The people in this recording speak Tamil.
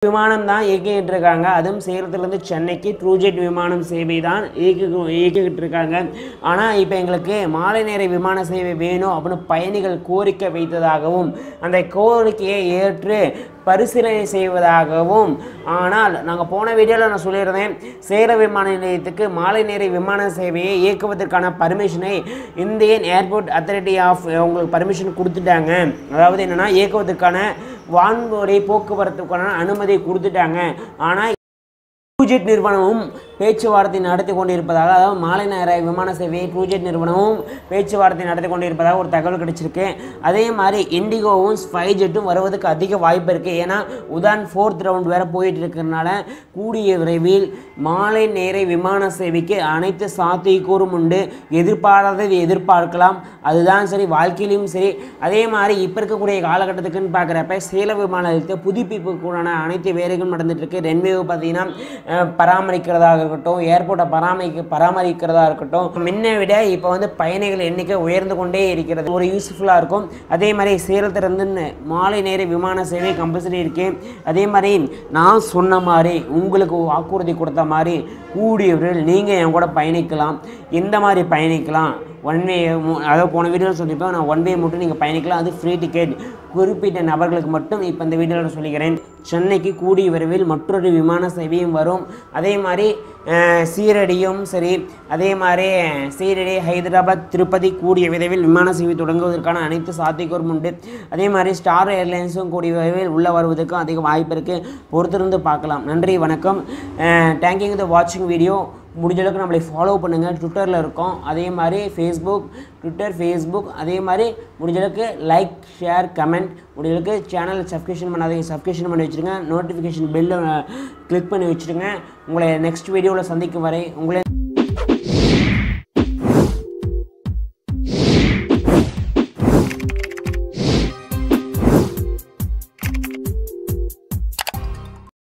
விமானம் தான் இயக்கிக்கிட்டு இருக்காங்க அதுவும் சேலத்துலேருந்து சென்னைக்கு ட்ரூஜெட் விமானம் சேவை தான் இயக்கி இயக்கிக்கிட்டு இருக்காங்க ஆனால் இப்போ எங்களுக்கு மாலை நேர விமான சேவை வேணும் அப்படின்னு பயணிகள் கோரிக்கை வைத்ததாகவும் அந்த கோரிக்கையை ஏற்று பரிசீலனை செய்வதாகவும் ஆனால் நாங்கள் போன வீடியோவில் நான் சொல்லியிருந்தேன் சேலம் விமான நிலையத்துக்கு மாலை நேர விமான சேவையை இயக்குவதற்கான பர்மிஷனை இந்தியன் ஏர்போர்ட் அத்தாரிட்டி ஆஃப் உங்களுக்கு பர்மிஷன் கொடுத்துட்டாங்க அதாவது என்னென்னா இயக்குவதற்கான வான்வழி போக்குவரத்துக்கான அனுமதி கொடுத்துட்டாங்க ஆனால் ட்ரூஜெட் நிறுவனமும் பேச்சுவார்த்தை நடத்தி கொண்டிருப்பதாக அதாவது மாலை நேர விமான சேவையை ட்ரூஜெட் நிறுவனமும் பேச்சுவார்த்தை நடத்தி கொண்டிருப்பதாக ஒரு தகவல் கிடைச்சிருக்கு அதே மாதிரி இண்டிகோவும் ஸ்பை ஜெட்டும் வருவதற்கு அதிக வாய்ப்பு இருக்குது ஏன்னா உதான் ஃபோர்த் ரவுண்ட் வேறு போயிட்டு இருக்கிறதுனால கூடிய விரைவில் மாலை நேர விமான சேவைக்கு அனைத்து சாத்தியக்கூறும் உண்டு எதிர்பாராதது எதிர்பார்க்கலாம் அதுதான் சரி வாழ்க்கையிலும் சரி அதே மாதிரி இப்போ இருக்கக்கூடிய காலகட்டத்துக்குன்னு பார்க்குறப்ப சேலம் விமான நிலையத்தை புதுப்பிப்புக்குள்ளான அனைத்து வேலைகளும் நடந்துட்டு இருக்கு ரன்வேவை பார்த்தீங்கன்னா அஹ், பராமரிக்கிறதாக இருக்கட்டும் ஏர்போர்ட்டை பராமரிக்க பராமரிக்கிறதா இருக்கட்டும் முன்ன விட இப்போ வந்து பயணிகள் எண்ணிக்கை உயர்ந்து கொண்டே இருக்கிறது ஒரு யூஸ்ஃபுல்லாக இருக்கும் அதே மாதிரி சேலத்திலிருந்து மாலை நேர விமான சேவை கம்பல்சரி இருக்கு அதே மாதிரி நான் சொன்ன மாதிரி உங்களுக்கு வாக்குறுதி கொடுத்த மாதிரி கூடியவர்கள் நீங்கள் என் கூட பயணிக்கலாம் எந்த மாதிரி பயணிக்கலாம் ஒன் வே அதாவது போன வீடியோவில் சொல்லியிருப்பேன் நான் ஒன் வே மட்டும் நீங்கள் பயணிக்கலாம் அது ஃப்ரீ டிக்கெட் குறிப்பிட்ட நபர்களுக்கு மட்டும் இப்போ இந்த வீடியோவில் சொல்லிக்கிறேன் சென்னைக்கு கூடிய விரைவில் மற்றொரு விமான சேவையும் வரும் அதே மாதிரி அஹ், சீரடியும் சரி அதே மாதிரி சீரடி ஹைதராபாத் திருப்பதி கூடிய விரைவில் விமான சேவை தொடங்குவதற்கான அனைத்து சாத்தியக்கூறும் உண்டு அதே மாதிரி ஸ்டார் ஏர்லைன்ஸும் கூடிய விரைவில் உள்ளே வருவதற்கும் அதிக வாய்ப்பு இருக்குது பொறுத்திருந்து பார்க்கலாம் நன்றி வணக்கம் தேங்க்யூ த வாட்சிங் வீடியோ முடிஞ்ச அளவுக்கு நம்மளை ஃபாலோ பண்ணுங்கள் ட்விட்டரில் இருக்கோம் அதே மாதிரி ஃபேஸ்புக் ட்விட்டர் ஃபேஸ்புக் அதே மாதிரி முடிஞ்ச அளவுக்கு லைக் ஷேர் கமெண்ட் முடிஞ்ச அளவுக்கு சேனல் சப்ஸ்கிரிப்ஷன் பண்ணாதீங்க சப்ஸ்கிரிப்ஷன் பண்ணி வச்சுருங்க நோட்டிஃபிகேஷன் பெல்லை கிளிக் பண்ணி வச்சுருங்க உங்களை நெக்ஸ்ட் வீடியோவில் சந்திக்கும் வரை உங்களை